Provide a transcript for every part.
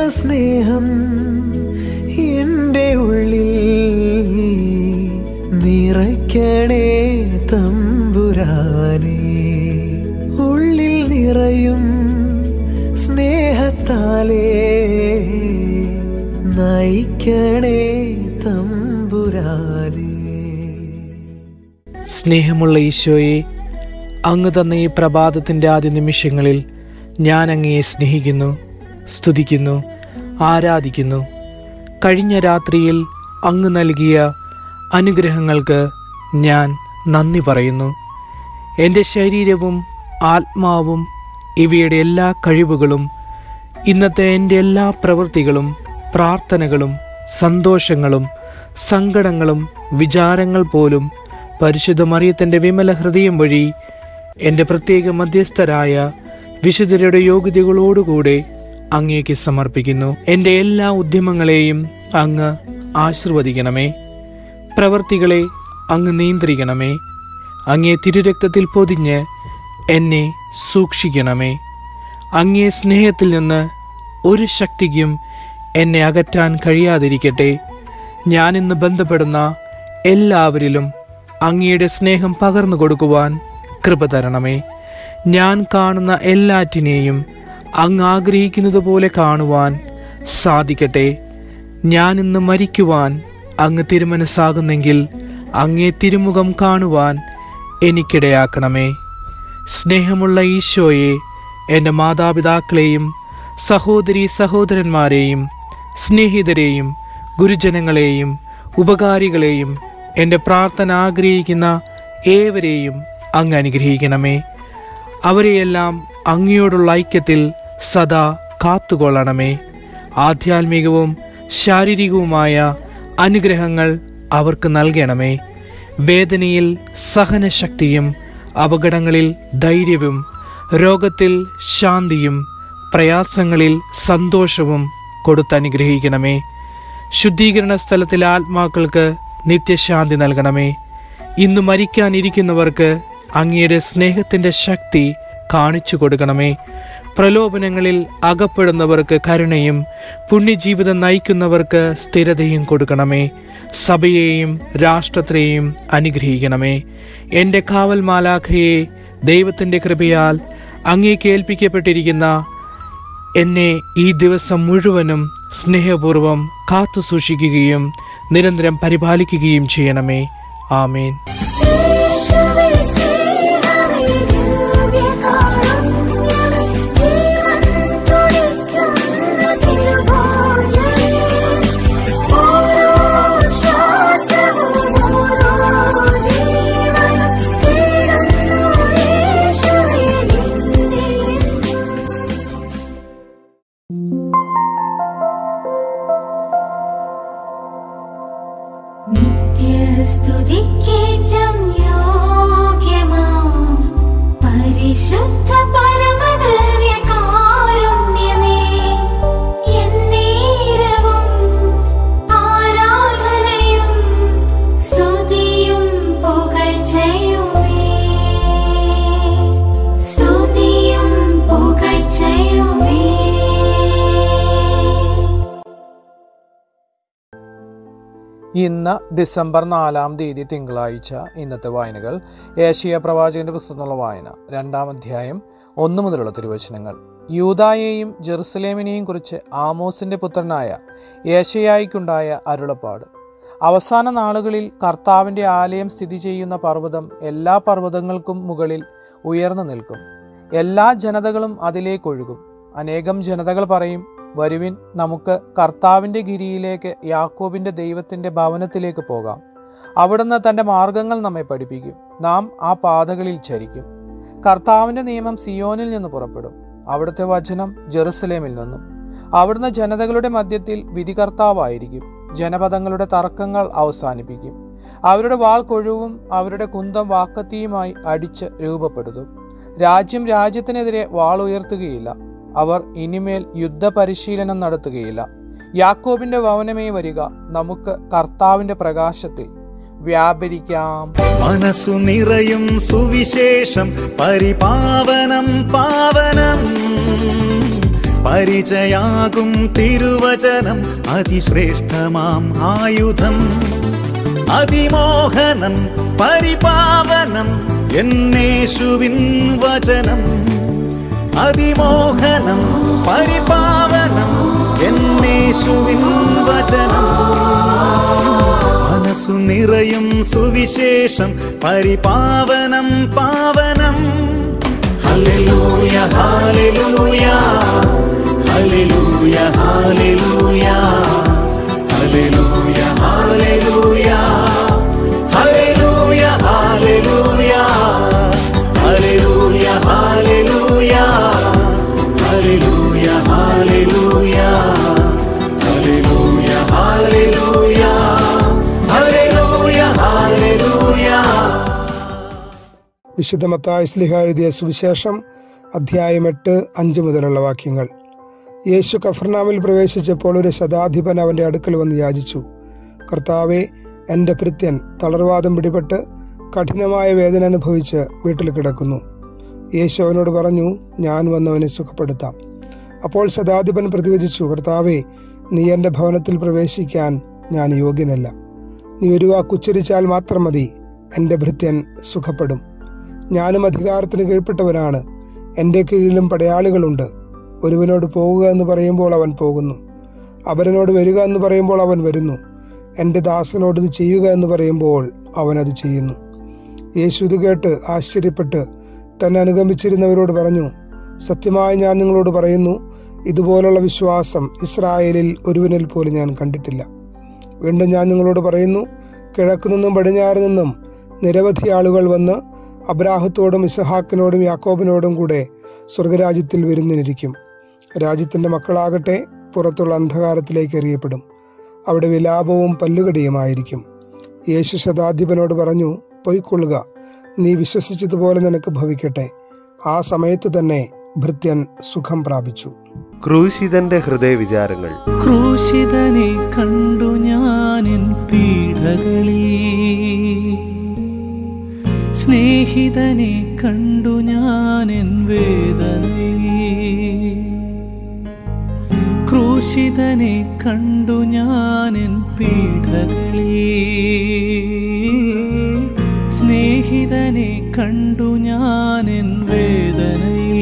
സ്നേഹം എൻ്റെ ഉള്ളിൽ നിറയ്ക്കണേ തമ്പുരാനേ ഉള്ളിൽ നിറയും സ്നേഹത്താലേ നയിക്കണേ തമ്പുരാനേ സ്നേഹമുള്ള ഈശോയെ അങ്ങ് തന്ന ഈ പ്രഭാതത്തിൻ്റെ ആദ്യ നിമിഷങ്ങളിൽ ഞാൻ അങ്ങയെ സ്നേഹിക്കുന്നു സ്തുതിക്കുന്നു ആരാധിക്കുന്നു കഴിഞ്ഞ രാത്രിയിൽ അങ്ങ് നൽകിയ അനുഗ്രഹങ്ങൾക്ക് ഞാൻ നന്ദി പറയുന്നു എൻ്റെ ശരീരവും ആത്മാവും ഇവയുടെ എല്ലാ കഴിവുകളും ഇന്നത്തെ എൻ്റെ എല്ലാ പ്രവൃത്തികളും പ്രാർത്ഥനകളും സന്തോഷങ്ങളും സങ്കടങ്ങളും വിചാരങ്ങൾ പോലും പരിശുദ്ധ മറിയത്തിൻ്റെ വിമല ഹൃദയം വഴി എൻ്റെ പ്രത്യേക മധ്യസ്ഥരായ വിശുദ്ധരുടെ യോഗ്യതകളോടുകൂടെ അങ്ങേക്ക് സമർപ്പിക്കുന്നു എൻ്റെ എല്ലാ ഉദ്യമങ്ങളെയും അങ്ങ് ആശീർവദിക്കണമേ പ്രവർത്തികളെ അങ്ങ് നിയന്ത്രിക്കണമേ അങ്ങേ തിരുരക്തത്തിൽ പൊതിഞ്ഞ് എന്നെ സൂക്ഷിക്കണമേ അങ്ങേ സ്നേഹത്തിൽ നിന്ന് ഒരു ശക്തിക്കും എന്നെ അകറ്റാൻ കഴിയാതിരിക്കട്ടെ ഞാൻ ഇന്ന് ബന്ധപ്പെടുന്ന എല്ലാവരിലും അങ്ങയുടെ സ്നേഹം പകർന്നു കൊടുക്കുവാൻ കൃപ തരണമേ ഞാൻ കാണുന്ന എല്ലാറ്റിനെയും അങ്ങ് ആഗ്രഹിക്കുന്നത് പോലെ കാണുവാൻ സാധിക്കട്ടെ ഞാൻ ഇന്ന് മരിക്കുവാൻ അങ്ങ് തിരുമനസ്സാകുന്നെങ്കിൽ അങ്ങേ തിരുമുഖം കാണുവാൻ എനിക്കിടയാക്കണമേ സ്നേഹമുള്ള ഈശോയെ എൻ്റെ മാതാപിതാക്കളെയും സഹോദരി സഹോദരന്മാരെയും സ്നേഹിതരെയും ഗുരുജനങ്ങളെയും ഉപകാരികളെയും എൻ്റെ പ്രാർത്ഥന ആഗ്രഹിക്കുന്ന ഏവരെയും അങ്ങ് അനുഗ്രഹിക്കണമേ അവരെയെല്ലാം അങ്ങയോടുള്ള ഐക്യത്തിൽ സദാ കാത്തുകൊള്ളണമേ ആധ്യാത്മികവും ശാരീരികവുമായ അനുഗ്രഹങ്ങൾ അവർക്ക് നൽകണമേ വേദനയിൽ സഹനശക്തിയും അപകടങ്ങളിൽ ധൈര്യവും രോഗത്തിൽ ശാന്തിയും പ്രയാസങ്ങളിൽ സന്തോഷവും കൊടുത്തനുഗ്രഹിക്കണമേ ശുദ്ധീകരണ സ്ഥലത്തിലെ ആത്മാക്കൾക്ക് നിത്യശാന്തി നൽകണമേ ഇന്ന് മരിക്കാനിരിക്കുന്നവർക്ക് അങ്ങയുടെ സ്നേഹത്തിൻ്റെ ശക്തി കാണിച്ചു കൊടുക്കണമേ പ്രലോഭനങ്ങളിൽ അകപ്പെടുന്നവർക്ക് കരുണയും പുണ്യജീവിതം നയിക്കുന്നവർക്ക് സ്ഥിരതയും കൊടുക്കണമേ സഭയെയും രാഷ്ട്രത്തെയും അനുഗ്രഹിക്കണമേ എൻ്റെ കാവൽ മാലാഖയെ ദൈവത്തിൻ്റെ കൃപയാൽ അങ്ങേക്ക് ഏൽപ്പിക്കപ്പെട്ടിരിക്കുന്ന എന്നെ ഈ ദിവസം മുഴുവനും സ്നേഹപൂർവം കാത്തു സൂക്ഷിക്കുകയും നിരന്തരം പരിപാലിക്കുകയും ചെയ്യണമേ ആമേൻ യേശുവേ സ്നേഹമേ ദിവ്യകാരുണ്യമേ ജീവൻ തുടിക്കുന്ന തിരുഭോജനേ ഓരോ ശ്വാസവും ഓരോ ജീവനും തേടുന്നു യേശുവേ നിന്നെ നിത്യസ്തുതിക്കേറ്റം യോഗ്യമാം പരിശുദ്ധ പരമദിവ്യകാരുണ്യമേ എന്നേരവും ആരാധനയും സ്തുതിയും പുകഴ്ചയുമേ സ്തുതിയും പുകഴ്ചയുമേ ഇന്ന് ഡിസംബർ നാലാം തീയതി തിങ്കളാഴ്ച ഇന്നത്തെ വായനകൾ ഏഷ്യ പ്രവാചകന്റെ പുസ്തകത്തിനുള്ള വായന രണ്ടാം അധ്യായം ഒന്ന് മുതലുള്ള തിരുവചനങ്ങൾ യൂതായെയും ജെറുസലേമിനെയും കുറിച്ച് ആമോസിന്റെ പുത്രനായ ഏഷ്യയായിക്കുണ്ടായ അരുളപ്പാട് അവസാന നാളുകളിൽ കർത്താവിൻ്റെ ആലയം സ്ഥിതി ചെയ്യുന്ന പർവ്വതം എല്ലാ പർവ്വതങ്ങൾക്കും മുകളിൽ ഉയർന്നു നിൽക്കും എല്ലാ ജനതകളും അതിലേക്കൊഴുകും അനേകം ജനതകൾ പറയും വരുവിൻ നമുക്ക് കർത്താവിൻ്റെ ഗിരിയിലേക്ക് യാക്കോബിൻ്റെ ദൈവത്തിൻ്റെ ഭവനത്തിലേക്ക് പോകാം അവിടുന്ന് തൻ്റെ മാർഗങ്ങൾ നമ്മെ പഠിപ്പിക്കും നാം ആ പാതകളിൽ ചരിക്കും കർത്താവിൻ്റെ നിയമം സിയോനിൽ നിന്ന് പുറപ്പെടും അവിടുത്തെ വചനം ജെറുസലേമിൽ നിന്നും അവിടുന്ന് ജനതകളുടെ മധ്യത്തിൽ വിധികർത്താവായിരിക്കും ജനപദങ്ങളുടെ തർക്കങ്ങൾ അവസാനിപ്പിക്കും അവരുടെ വാൾ കൊഴുവും അവരുടെ കുന്തം വാക്കത്തിയുമായി അടിച്ച് രൂപപ്പെടുത്തും രാജ്യം രാജ്യത്തിനെതിരെ വാൾ ഉയർത്തുകയില്ല അവർ ഇനിമേൽ യുദ്ധപരിശീലനം നടത്തുകയില്ല യാക്കോബിന്റെ ഭവനമേ വരിക നമുക്ക് കർത്താവിന്റെ പ്രകാശത്തിൽ വ്യാപരിക്കാം മനസ്സു നിറയും സുവിശേഷം പരിപാവനം പാവനം പരിചയാകും തിരുവചനം അതിശ്രേഷ്ഠമാം ആയുധം അതിമോഹനം പരിപാവനം എന്നേശുവിൻ വചനം അതിമോഹനം പരിപാവനം എന്നേശുവിൻ വചനം മനസ്സു നിറയും സുവിശേഷം പരിപാവനം പാവനം ഹല്ലേലൂയ ഹല്ലേലൂയ ഹല്ലേലൂയ ഹല്ലേലൂയ ഹല്ലേലൂയ ഹല്ലേലൂയ ഹല്ലേലൂയ ഹല്ലേലൂയ ഹല്ലേലൂയ ഹല്ലേലൂയ ഹല്ലേലൂയ ഹല്ലേലൂയ ഹല്ലേലൂയ ഹല്ലേലൂയ ഹല്ലേലൂയ ഹല്ലേലൂയ വിശുദ്ധ മത്തായ സ്ലിഹ എഴുതിയ സുവിശേഷം അധ്യായം എട്ട് അഞ്ച് മുതലുള്ള വാക്യങ്ങൾ യേശു കഫർനാമിൽ പ്രവേശിച്ചപ്പോൾ ഒരു ശതാധിപൻ അവന്റെ അടുക്കൽ വന്ന് യാചിച്ചു കർത്താവെ എൻ്റെ ഭൃത്യൻ തളർവാദം പിടിപെട്ട് കഠിനമായ വേദന അനുഭവിച്ച് വീട്ടിൽ കിടക്കുന്നു യേശു അവനോട് പറഞ്ഞു ഞാൻ വന്നവനെ സുഖപ്പെടുത്താം അപ്പോൾ ശതാധിപൻ പ്രതിവചിച്ചു കർത്താവെ നീ എൻ്റെ ഭവനത്തിൽ പ്രവേശിക്കാൻ ഞാൻ യോഗ്യനല്ല നീ ഒരു വാക്കുച്ചരിച്ചാൽ മാത്രം മതി എൻ്റെ ഭൃത്യൻ സുഖപ്പെടും ഞാനും അധികാരത്തിന് കീഴ്പ്പെട്ടവനാണ് എൻ്റെ കീഴിലും പടയാളികളുണ്ട് ഒരുവനോട് പോകുക എന്ന് പറയുമ്പോൾ അവൻ പോകുന്നു അവരനോട് വരിക എന്ന് പറയുമ്പോൾ അവൻ വരുന്നു എൻ്റെ ദാസനോട് ഇത് ചെയ്യുക എന്ന് പറയുമ്പോൾ അവൻ അത് ചെയ്യുന്നു യേശു ഇത് കേട്ട് ആശ്ചര്യപ്പെട്ട് തന്നെ അനുഗമിച്ചിരുന്നവരോട് പറഞ്ഞു സത്യമായി ഞാൻ നിങ്ങളോട് പറയുന്നു ഇതുപോലുള്ള വിശ്വാസം ഇസ്രായേലിൽ ഒരുവനിൽ പോലും ഞാൻ കണ്ടിട്ടില്ല വീണ്ടും ഞാൻ നിങ്ങളോട് പറയുന്നു കിഴക്കു നിന്നും പടിഞ്ഞാറ് നിന്നും നിരവധി ആളുകൾ വന്ന് അബ്രാഹത്തോടും ഇസഹാക്കിനോടും യാക്കോബിനോടും കൂടെ സ്വർഗരാജ്യത്തിൽ വരുന്നിരിക്കും രാജ്യത്തിൻ്റെ മക്കളാകട്ടെ പുറത്തുള്ള അന്ധകാരത്തിലേക്ക് എറിയപ്പെടും അവിടെ വിലാപവും പല്ലുകടിയുമായിരിക്കും യേശു ശതാധിപനോട് പറഞ്ഞു പൊയ്ക്കൊള്ളുക നീ വിശ്വസിച്ചതുപോലെ നിനക്ക് ഭവിക്കട്ടെ ആ സമയത്ത് തന്നെ ഭൃത്യൻ സുഖം പ്രാപിച്ചു ക്രൂശിതന്റെ ഹൃദയവിചാരങ്ങൾ ക്രൂശിതനെ കണ്ടു ഞാനിൻ പീഡകളിൽ സ്നേഹിതനെ കണ്ടു ഞാനിൻ വേദനയിൽ ക്രൂശിതനെ കണ്ടു ഞാനിൻ പീഡകളിൽ സ്നേഹിതനെ കണ്ടു ഞാനിൻ വേദനയിൽ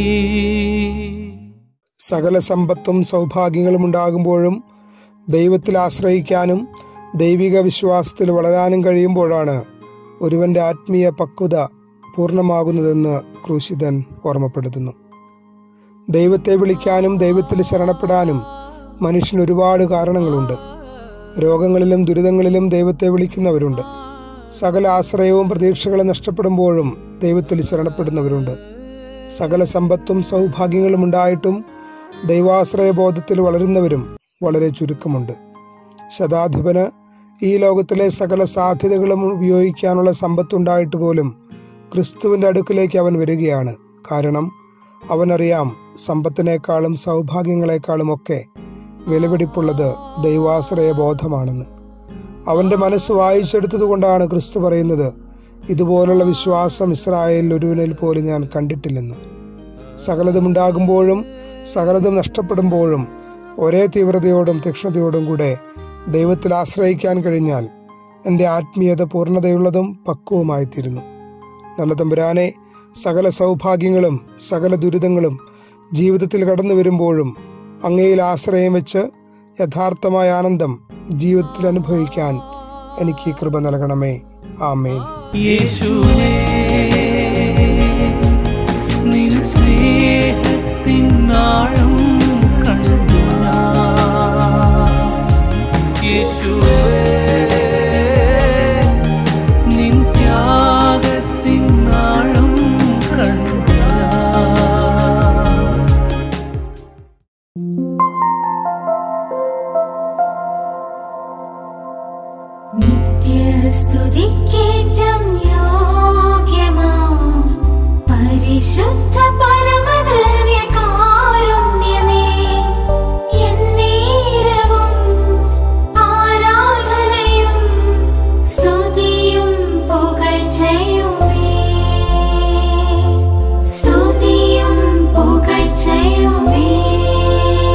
സകല സമ്പത്തും സൗഭാഗ്യങ്ങളും ഉണ്ടാകുമ്പോഴും ദൈവത്തിൽ ആശ്രയിക്കാനും ദൈവിക വിശ്വാസത്തിൽ വളരാനും കഴിയുമ്പോഴാണ് ഒരുവന്റെ ആത്മീയ പക്വത പൂർണ്ണമാകുന്നതെന്ന് ക്രൂശിതൻ ഓർമ്മപ്പെടുത്തുന്നു ദൈവത്തെ വിളിക്കാനും ദൈവത്തിൽ ശരണപ്പെടാനും മനുഷ്യന് ഒരുപാട് കാരണങ്ങളുണ്ട് രോഗങ്ങളിലും ദുരിതങ്ങളിലും ദൈവത്തെ വിളിക്കുന്നവരുണ്ട് സകല ആശ്രയവും പ്രതീക്ഷകളും നഷ്ടപ്പെടുമ്പോഴും ദൈവത്തിൽ ശരണപ്പെടുന്നവരുണ്ട് സകല സമ്പത്തും സൗഭാഗ്യങ്ങളും ഉണ്ടായിട്ടും ദൈവാശ്രയ ബോധത്തിൽ വളരുന്നവരും വളരെ ചുരുക്കമുണ്ട് ശതാധിപന് ഈ ലോകത്തിലെ സകല സാധ്യതകളും ഉപയോഗിക്കാനുള്ള സമ്പത്തുണ്ടായിട്ട് പോലും ക്രിസ്തുവിന്റെ അടുക്കിലേക്ക് അവൻ വരികയാണ് കാരണം അവനറിയാം സമ്പത്തിനേക്കാളും സൗഭാഗ്യങ്ങളെക്കാളും ഒക്കെ വിലപിടിപ്പുള്ളത് ദൈവാശ്രയ ബോധമാണെന്ന് അവന്റെ മനസ്സ് വായിച്ചെടുത്തതുകൊണ്ടാണ് ക്രിസ്തു പറയുന്നത് ഇതുപോലുള്ള വിശ്വാസം ഇസ്രായേലിൽ ഒരുവനിൽ പോലും ഞാൻ കണ്ടിട്ടില്ലെന്ന് സകലതുമുണ്ടാകുമ്പോഴും സകലതും നഷ്ടപ്പെടുമ്പോഴും ഒരേ തീവ്രതയോടും തീക്ഷ്ണതയോടും കൂടെ ദൈവത്തിൽ ആശ്രയിക്കാൻ കഴിഞ്ഞാൽ എൻ്റെ ആത്മീയത പൂർണ്ണതയുള്ളതും പക്വവുമായിത്തീരുന്നു നല്ല തമ്പുരാനെ സകല സൗഭാഗ്യങ്ങളും സകല ദുരിതങ്ങളും ജീവിതത്തിൽ കടന്നു വരുമ്പോഴും അങ്ങയിൽ ആശ്രയം വെച്ച് യഥാർത്ഥമായ ആനന്ദം ജീവിതത്തിൽ അനുഭവിക്കാൻ എനിക്ക് ഈ കൃപ നൽകണമേ ആമേൻ യേശുവേ നിൻ സ്നേഹത്തിൻ ആഴം കണ്ടു ഞാൻ. യേശുവേ നിൻ ത്യാഗത്തിൻ ആഴം കണ്ടു ഞാൻ. നിത്യസ്തുതിക്കേറ്റം യോഗ്യമാം പരിശുദ്ധ പരമധന്യകാരുണ്യമേ എന്നേരവും ആരാധനയും സ്തുതിയും പുകഴ്ചയുമേ സ്തുതിയും പുകഴ്ചയുമേ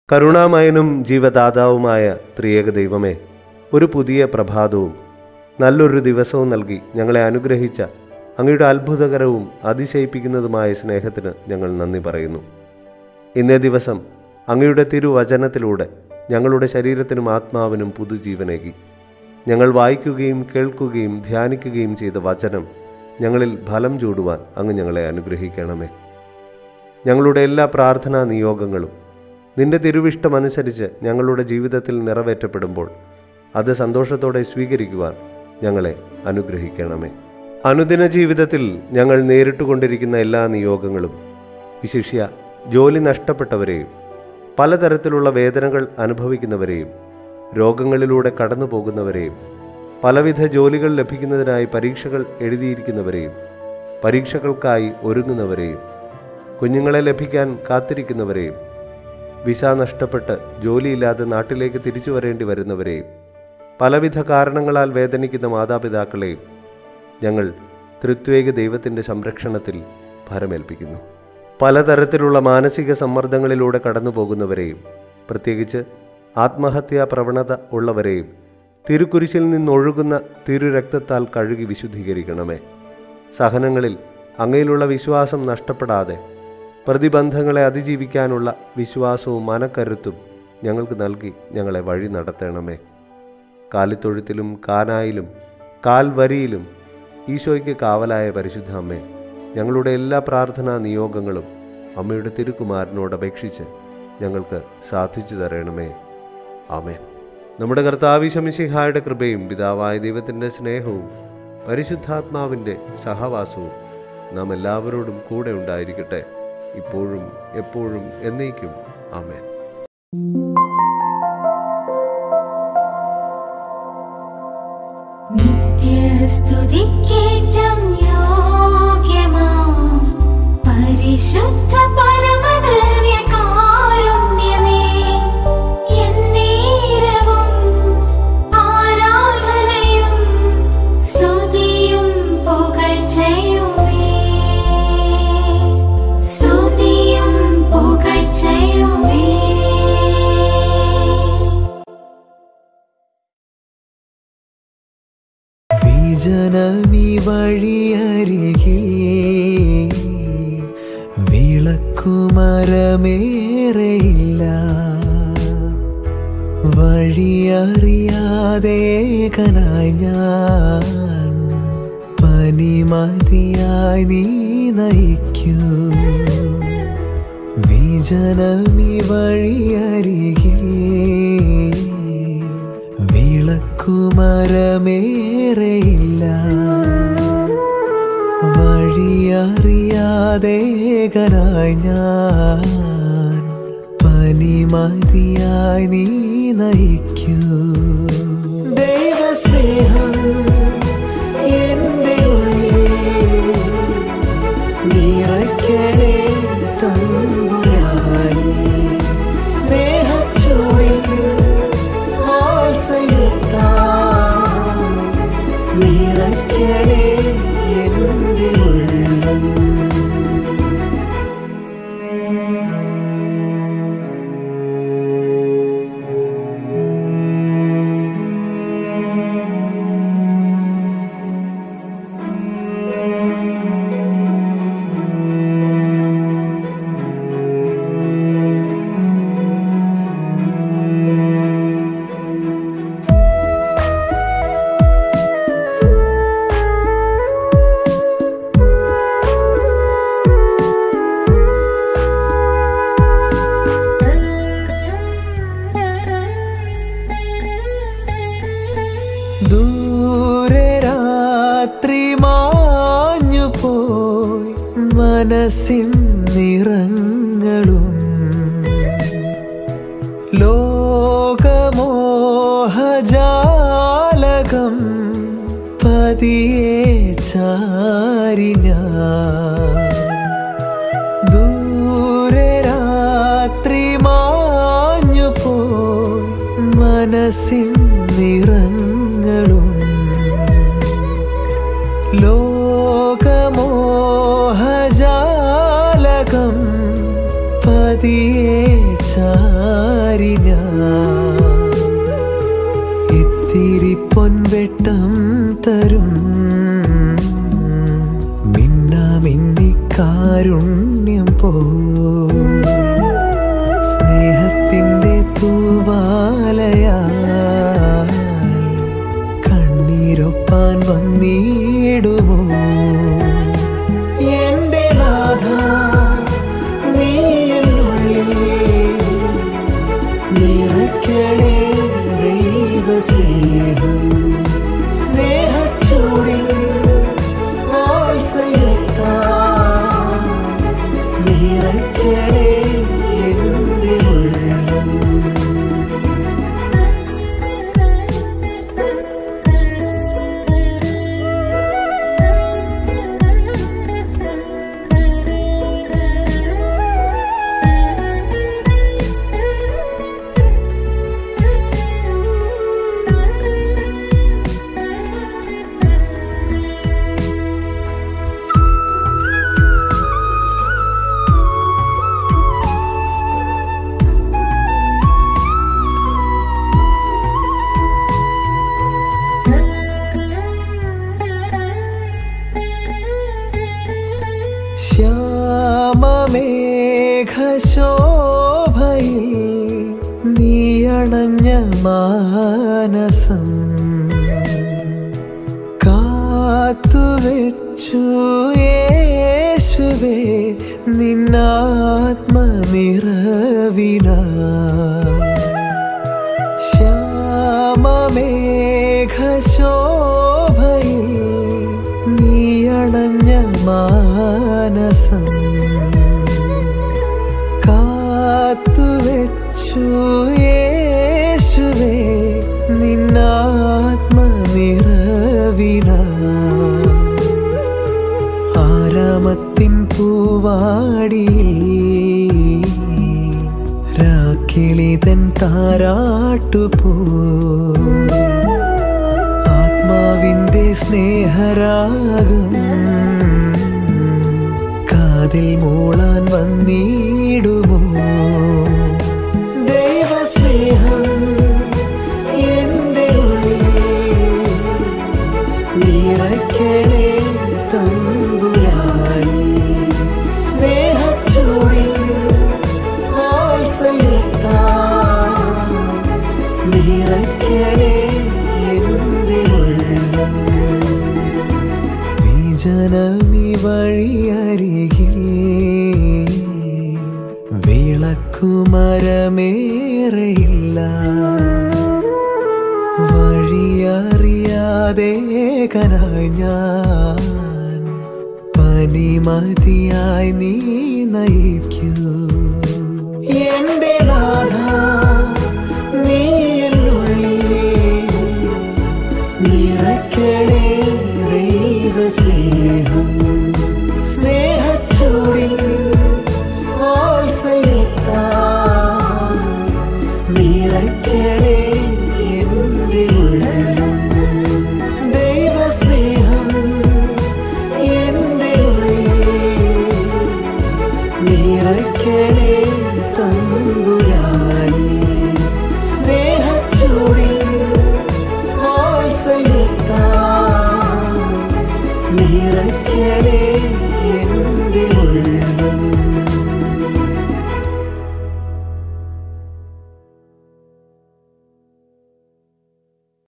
കരുണാമയനും ജീവദാതാവുമായ ത്രിയേക ദൈവമേ ഒരു പുതിയ പ്രഭാതവും നല്ലൊരു ദിവസവും നൽകി ഞങ്ങളെ അനുഗ്രഹിച്ച അങ്ങയുടെ അത്ഭുതകരവും അതിശയിപ്പിക്കുന്നതുമായ സ്നേഹത്തിന് ഞങ്ങൾ നന്ദി പറയുന്നു ഇന്നേ ദിവസം അങ്ങയുടെ തിരുവചനത്തിലൂടെ ഞങ്ങളുടെ ശരീരത്തിനും ആത്മാവിനും പുതുജീവനേകി ഞങ്ങൾ വായിക്കുകയും കേൾക്കുകയും ധ്യാനിക്കുകയും ചെയ്ത വചനം ഞങ്ങളിൽ ഫലം ചൂടുവാൻ അങ്ങ് ഞങ്ങളെ അനുഗ്രഹിക്കണമേ ഞങ്ങളുടെ എല്ലാ പ്രാർത്ഥനാ നിയോഗങ്ങളും നിന്റെ തിരുവിഷ്ടമനുസരിച്ച് ഞങ്ങളുടെ ജീവിതത്തിൽ നിറവേറ്റപ്പെടുമ്പോൾ അത് സന്തോഷത്തോടെ സ്വീകരിക്കുവാൻ ഞങ്ങളെ അനുഗ്രഹിക്കണമേ അനുദിന ജീവിതത്തിൽ ഞങ്ങൾ നേരിട്ടുകൊണ്ടിരിക്കുന്ന എല്ലാ നിയോഗങ്ങളും വിശിഷ്യ ജോലി നഷ്ടപ്പെട്ടവരെയും പലതരത്തിലുള്ള വേദനകൾ അനുഭവിക്കുന്നവരെയും രോഗങ്ങളിലൂടെ കടന്നു പോകുന്നവരെയും പലവിധ ജോലികൾ ലഭിക്കുന്നതിനായി പരീക്ഷകൾ എഴുതിയിരിക്കുന്നവരെയും പരീക്ഷകൾക്കായി ഒരുങ്ങുന്നവരെയും കുഞ്ഞുങ്ങളെ ലഭിക്കാൻ കാത്തിരിക്കുന്നവരെയും വിസ നഷ്ടപ്പെട്ട് ജോലിയില്ലാതെ നാട്ടിലേക്ക് തിരിച്ചു വരേണ്ടി വരുന്നവരെയും പലവിധ കാരണങ്ങളാൽ വേദനിക്കുന്ന മാതാപിതാക്കളെയും ഞങ്ങൾ തൃത്വേക ദൈവത്തിൻ്റെ സംരക്ഷണത്തിൽ ഭരമേൽപ്പിക്കുന്നു പലതരത്തിലുള്ള മാനസിക സമ്മർദ്ദങ്ങളിലൂടെ കടന്നു പോകുന്നവരെയും പ്രത്യേകിച്ച് ആത്മഹത്യാ പ്രവണത ഉള്ളവരെയും തിരുക്കുരിശിൽ നിന്നൊഴുകുന്ന തിരുരക്തത്താൽ കഴുകി വിശുദ്ധീകരിക്കണമേ സഹനങ്ങളിൽ അങ്ങയിലുള്ള വിശ്വാസം നഷ്ടപ്പെടാതെ പ്രതിബന്ധങ്ങളെ അതിജീവിക്കാനുള്ള വിശ്വാസവും മനക്കരുത്തും ഞങ്ങൾക്ക് നൽകി ഞങ്ങളെ വഴി നടത്തണമേ കാലിത്തൊഴുത്തിലും കാനായിലും കാൽവരിയിലും ഈശോയ്ക്ക് കാവലായ പരിശുദ്ധ അമ്മേ ഞങ്ങളുടെ എല്ലാ പ്രാർത്ഥനാ നിയോഗങ്ങളും അമ്മയുടെ തിരുക്കുമാരനോട് അപേക്ഷിച്ച് ഞങ്ങൾക്ക് സാധിച്ചു തരണമേ ആമേൻ നമ്മുടെ കർത്താവിശമിശിഹായുടെ കൃപയും പിതാവായ ദൈവത്തിൻ്റെ സ്നേഹവും പരിശുദ്ധാത്മാവിൻ്റെ സഹവാസവും നാം എല്ലാവരോടും കൂടെ ഉണ്ടായിരിക്കട്ടെ ഇപ്പോഴും എപ്പോഴും എന്നേക്കും ആമേൻ നിത്യസ്തുതിക്കേറ്റം യോഗ്യമാം പരിശുദ്ധ പരമദിവ്യകാരുണ്യമേ, എന്നേരവും ആരാധനയും സ്തുതിയും പുകഴ്ചയുമേ. സ്തുതിയും പുകഴ്ചയുമേ വിജനമീ വഴിയരികെ വിളക്കുമരമേറെയില്ല വഴിയറിയാതേകനായി ഞാൻ പനിമതിയായി നീ നയിക്കൂ വിജനമീ വഴിയരികെ വിളക്കുമരമേറെയില്ല വഴിയറിയാതേകനായി ഞാൻ പനിമതിയായി നീ നയിക്കൂ ദൈവസ്നേഹം എൻ്റെ ഉള്ളിൽ നിറയ്ക്കണേ തമ്പുരാനേ സ്നേഹച്ചൂടിൽ വാത്സല്യത്താൽ നിറയ്ക്കണേ എൻ്റെ ഉള്ളം ദൂരെ രാത്രി മാഞ്ഞു പോയി മനസ്സിൻ നിറങ്ങളും ലോകമോഹജാലകം പതിയെ ചാരി ഞാൻ ദൂരെ രാത്രി മാഞ്ഞു പോയി മനസ്സിൻ നിറങ്ങളും ലോകമോഹജാലകം പതിയെ പതിയെ ചാരി ഞാൻ ഇത്തിരി പൊൻവെട്ടം തരും മിന്നാമിന്നി കാരുണ്യം പോ സ്നേഹത്തിൻ്റെ തൂവാലയാൽ കണ്ണീരൊപ്പാൻ വന്നിടുമോ എന്റെ നാഥ നീ എന്നുള്ളിൽ നിറയ്ക്കണേ ദൈവസ്നേഹം സ്നേഹച്ചൂടിൽ വാത്സല്യത്താൽ നിറയ്ക്കണേ എൻ്റെ ഉള്ളം ശ്യാമമേഘശോഭയിൽ നീയണഞ്ഞ മാനസം കാത്തുവെച്ചു യേശുവേ നിന്നാത്മ നിറവിന ശ്യാമമേഘശോഭയിൽ നീയണഞ്ഞ മാനസം കാത്തുവെച്ചു യേശുവേ നിന്നാത്മ നിറവിന ആരാമത്തിൻ പൂവാടിയിൽ രാക്കിളിതൻ താരാട്ടുപോ ആത്മാവിൻ്റെ സ്നേഹരാഗം കാതിൽ മൂളാൻ വന്നിടുമോ ദൈവസ്നേഹം എൻ്റെ ഉള്ളിൽ നിറയ്ക്കണേ തമ്പുരാനി സ്നേഹച്ചൂടിൽ വാത്സല്യത്താൽ നിറയ്ക്കണേ എൻ്റെ ഉള്ളം വിജനമി വഴിയരികിൽ വിളക്കുമരമേറെയില്ല വഴിയറിയാതെ കനായി ഞാൻ പനിമതിയായി നീ നയിക്കൂ എന്റെ നാഥ നീ എന്നുള്ളിൽ നിറയ്ക്കണേ ദൈവസ്നേഹം സ്നേഹച്ചൂടിൽ വാത്സല്യത്താൽ നിറയ്ക്കണേ